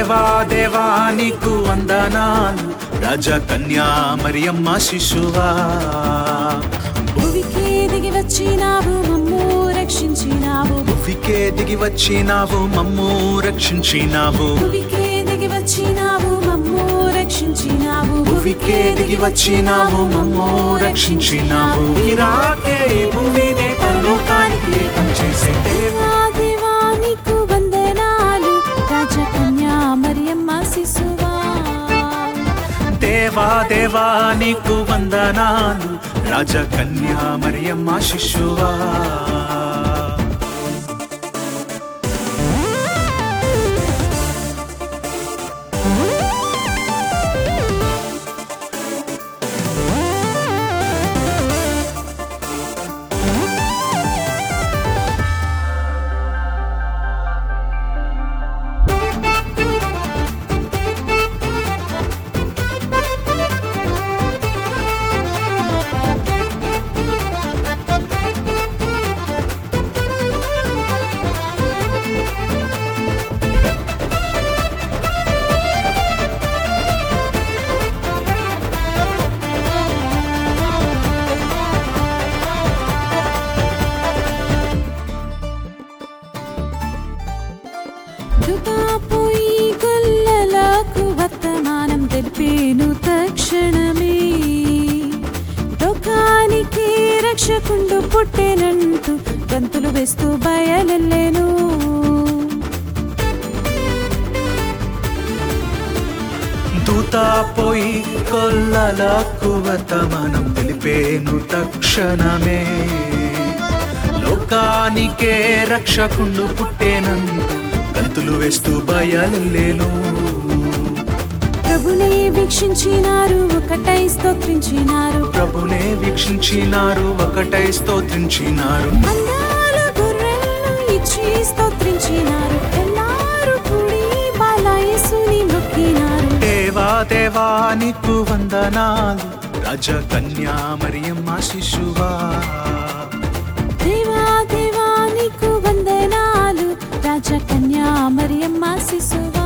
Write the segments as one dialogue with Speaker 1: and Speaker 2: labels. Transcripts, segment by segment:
Speaker 1: దేవా దేవా నీకు వందనాలు రాజా కన్యా మరియమ్మ శిశువా
Speaker 2: భువికే దిగి వచ్చినావు మమ్ము రక్షించినావు
Speaker 1: భువికే దిగి వచ్చినావు మమ్ము రక్షించినావు
Speaker 2: భువికే దిగి వచ్చినావు మమ్ము రక్షించినావు
Speaker 1: భువికే దిగి వచ్చినావు మమ్ము రక్షించినావు ఇరాకే ఈ భూమినే పరలోకానికి ఏకం చేసే దేవా
Speaker 2: దేవా దేవా నీకు వందనాలు రాజకన్యా మరియమ్మ శిశువా
Speaker 1: దేవా దేవా నీకు వందనాలు రాజ కన్యా మరియమ్మ శిశువా
Speaker 2: దుబాపోయి గొల్లలకు వర్తమానం తెలిపేను తక్షణమే లోకానికి రక్షకుండు పుట్టేనంటూ గంతులు వేస్తూ బయలెళ్ళేను
Speaker 1: దూత పోయి కొల్లలకు వర్తమానం తెలిపేను తక్షణమే లోకానికే రక్షకుండు పుట్టేనందు గంతులు వేస్తూ భయాలేను
Speaker 2: ప్రభునే వీక్షించినారు ఒకటై స్తోత్రించినారు
Speaker 1: ప్రభునే వీక్షించినారు ఒకటై స్తోత్రించినారు
Speaker 2: అందాల గొర్రెలను ఇచ్చి స్తోత్రించినారు ఎల్లారు కూడి బాలయేసుని మొక్కినారు
Speaker 1: దేవా దేవా నీకు వందనాలు రాజ కన్యా మరియమ్మ శిశువా
Speaker 2: దేవా దేవా నీకు వందనాలు రాజకన్యా మరియమ్మ శిశువా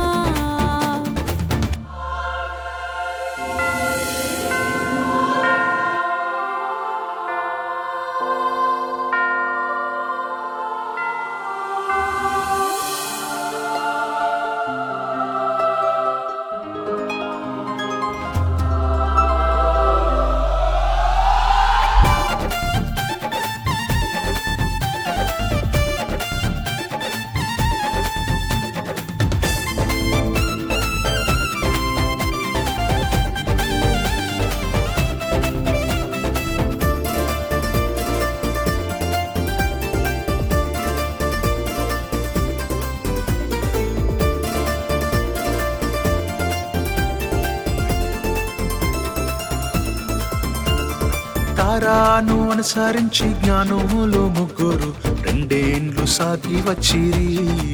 Speaker 1: తారాను అనుసరించి జ్ఞానములు ముగ్గురు రెండేండ్లు సాగి వచ్చిరి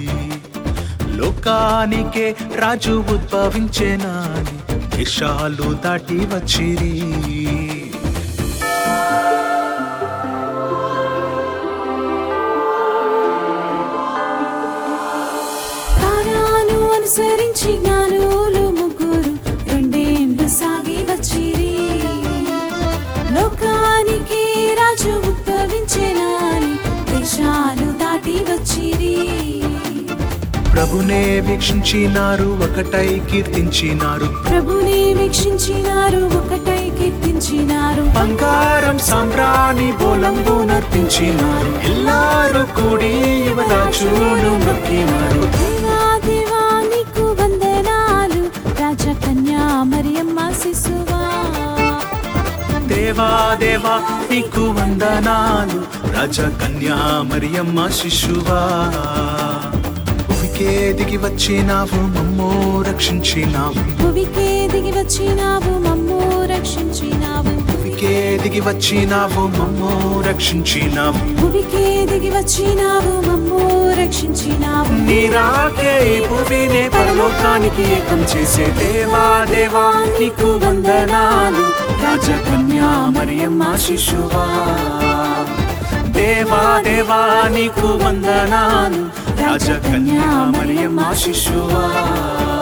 Speaker 1: లోకానికే రాజు ఉద్భవించేనాని దేశాలు దాటి వచ్చిరి
Speaker 2: తారాను అనుసరించి జ్ఞానులు ముగ్గురు రెండేండ్లు సాగి వచ్చిరి లోకానికి రాజు ఉద్భవించెనాని దేశాలు దాటి వచ్చిరి
Speaker 1: ప్రభునే వీక్షించినారు ఒకటై కీర్తించినారు
Speaker 2: ప్రభుని వీక్షించినారు ఒకటై కీర్తించినారు
Speaker 1: బంగారం సాంబ్రాణి బోలంబు నర్పించినారు ఎల్లారు కూడి యువరాజును మొక్కినారు
Speaker 2: దేవా దేవా నీకు వందనాలు రాజకన్యా మరియమ్మ శిశువా
Speaker 1: దేవా దేవా నీకు వందనాలు రాజ కన్యా మరియమ్మ శిశువా భూమికే దిగి వచ్చినావు మమ్మో రక్షించినావు
Speaker 2: భువికే దిగి వచ్చినావు మమ్ము రక్షించినావు
Speaker 1: భూమికే దిగి వచ్చినావు మమ్మో రక్షించినావు
Speaker 2: భువికే దిగి వచ్చినావు మమ్ము రక్షించినావు
Speaker 1: నీరాకే ఈ భూమినే పరలోకానికి ఏకం చేసే దేవా దేవా నీకు వందనాలు రాజకన్యా మరియమ్మ శిశువా దేవా దేవా నీకు వందనాలు రాజకన్యా మరియమ్మ శిశువా